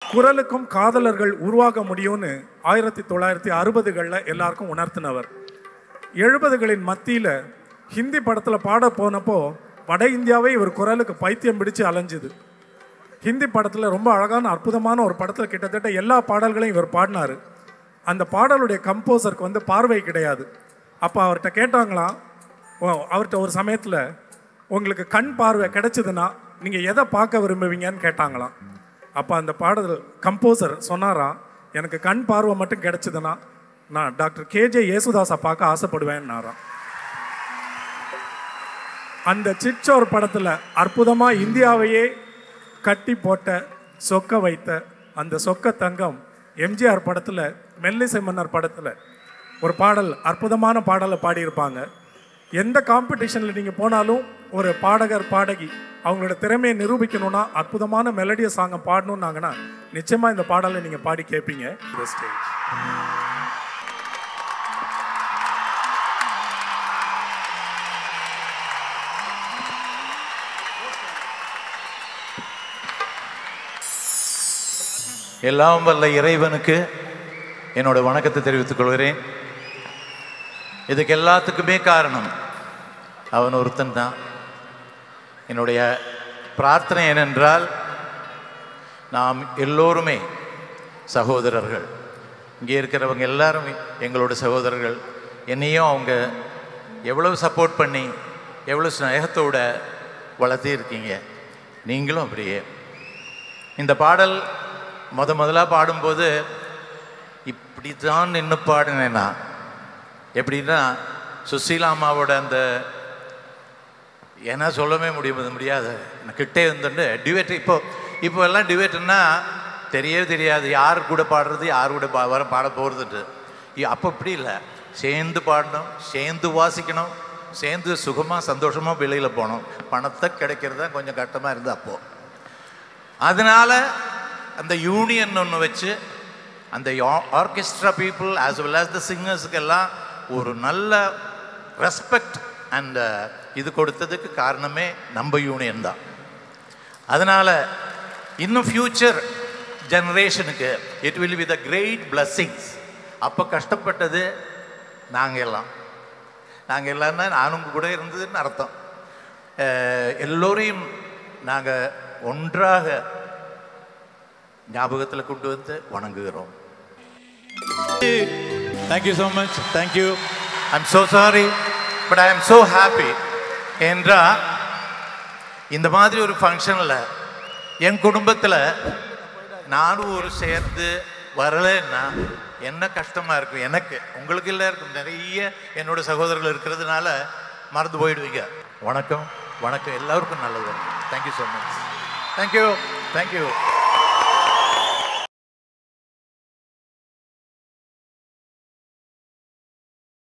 குரலுக்கும் காதலர்கள் உருவாக முடியும்னு ஆயிரத்தி தொள்ளாயிரத்தி அறுபதுகளில் எல்லாருக்கும் உணர்த்தினவர் எழுபதுகளின் மத்தியில் ஹிந்தி படத்தில் பாட போனப்போ வட இந்தியாவே இவர் குரலுக்கு பைத்தியம் பிடிச்சு அலைஞ்சுது ஹிந்தி படத்தில் ரொம்ப அழகான அற்புதமான ஒரு படத்தில் கிட்டத்தட்ட எல்லா பாடல்களையும் இவர் பாடினார் அந்த பாடலுடைய கம்போசருக்கு வந்து பார்வை கிடையாது அப்போ அவர்கிட்ட கேட்டாங்களாம் ஓ அவர்கிட்ட ஒரு சமயத்தில் உங்களுக்கு கண் பார்வை கிடைச்சதுன்னா நீங்கள் எதை பார்க்க விரும்புவீங்கன்னு கேட்டாங்களாம் அப்போ அந்த பாடல் கம்போசர் சொன்னாராம் எனக்கு கண் பார்வை மட்டும் கிடைச்சதுன்னா நான் டாக்டர் கேஜே யேசுதாஸை பார்க்க ஆசைப்படுவேன்னாராம் அந்த சிச்சோர் படத்தில் அற்புதமாக இந்தியாவையே கட்டி போட்ட சொக்க வைத்த அந்த சொக்க தங்கம் எம்ஜிஆர் படத்தில் மெல்லிசை மன்னர் படத்தில் ஒரு பாடல் அற்புதமான பாடலை பாடியிருப்பாங்க எந்த காம்படிஷனில் நீங்கள் போனாலும் ஒரு பாடகர் பாடகி அவங்களோட திறமையை நிரூபிக்கணும்னா அற்புதமான மெலடிய சாங்கை பாடணுன்னாங்கன்னா நிச்சயமாக இந்த பாடலை நீங்கள் பாடி கேட்பீங்க இந்த ஸ்டேஜ் எல்லாம் வல்ல இறைவனுக்கு என்னோட வணக்கத்தை தெரிவித்துக் கொள்கிறேன் இதுக்கு எல்லாத்துக்குமே காரணம் அவன் ஒருத்தன் தான் என்னுடைய பிரார்த்தனை என்னென்றால் நாம் எல்லோருமே சகோதரர்கள் இங்கே இருக்கிறவங்க எல்லாரும் எங்களோட சகோதரர்கள் என்னையும் அவங்க எவ்வளவு சப்போர்ட் பண்ணி எவ்வளோ ஸ்நேகத்தோட வளர்த்தி இருக்கீங்க நீங்களும் அப்படியே இந்த பாடல் முத முதலாக பாடும்போது இப்படி தான் நின்று பாடினேன்னா எப்படின்னா சுசீலா அம்மாவோட அந்த ஏன்னா சொல்லவே முடியும் முடியாது நான் கிட்டே இருந்துட்டு டிவேட் இப்போ இப்போ எல்லாம் டிவேட்னா தெரியவே தெரியாது யார் கூட பாடுறது யார் கூட பா வர பாட போகிறதுட்டு அப்போ இப்படி இல்லை சேர்ந்து பாடணும் சேர்ந்து வாசிக்கணும் சேர்ந்து சுகமாக சந்தோஷமாக வெளியில் போகணும் பணத்தை கிடைக்கிறது தான் கொஞ்சம் கஷ்டமாக இருந்தது அப்போது அதனால அந்த யூனியன் ஒன்று வச்சு அந்த orchestra people as well as the சிங்கர்ஸுக்கெல்லாம் ஒரு நல்ல ரெஸ்பெக்ட் அண்ட் இது கொடுத்ததுக்கு காரணமே நம்ம யூனியன் தான் அதனால் இன்னும் ஃப்யூச்சர் ஜெனரேஷனுக்கு it will with a great blessings அப்போ கஷ்டப்பட்டது நாங்கள் எல்லாம் நாங்கள் எல்லாருன்னா நானும் கூட இருந்ததுன்னு அர்த்தம் அஹ், எல்லோரையும் நாங்கள் ஒன்றாக ஞாபகத்தில் கொண்டு வந்து வணங்குகிறோம் thank you so much thank you I'm so sorry but I am so happy என்றா இந்த மாதிரி ஒரு ஃபங்க்ஷனில் என் குடும்பத்தில் நானும் ஒரு சேர்ந்து வரலைன்னா என்ன கஷ்டமாக இருக்கும் எனக்கு உங்களுக்கு எல்லாருக்கும் நிறைய என்னோட சகோதரர்கள் இருக்கிறதுனால மறந்து போயிடுவீங்க வணக்கம் வணக்கம் எல்லாருக்கும் நல்லது thank you so much thank you thank you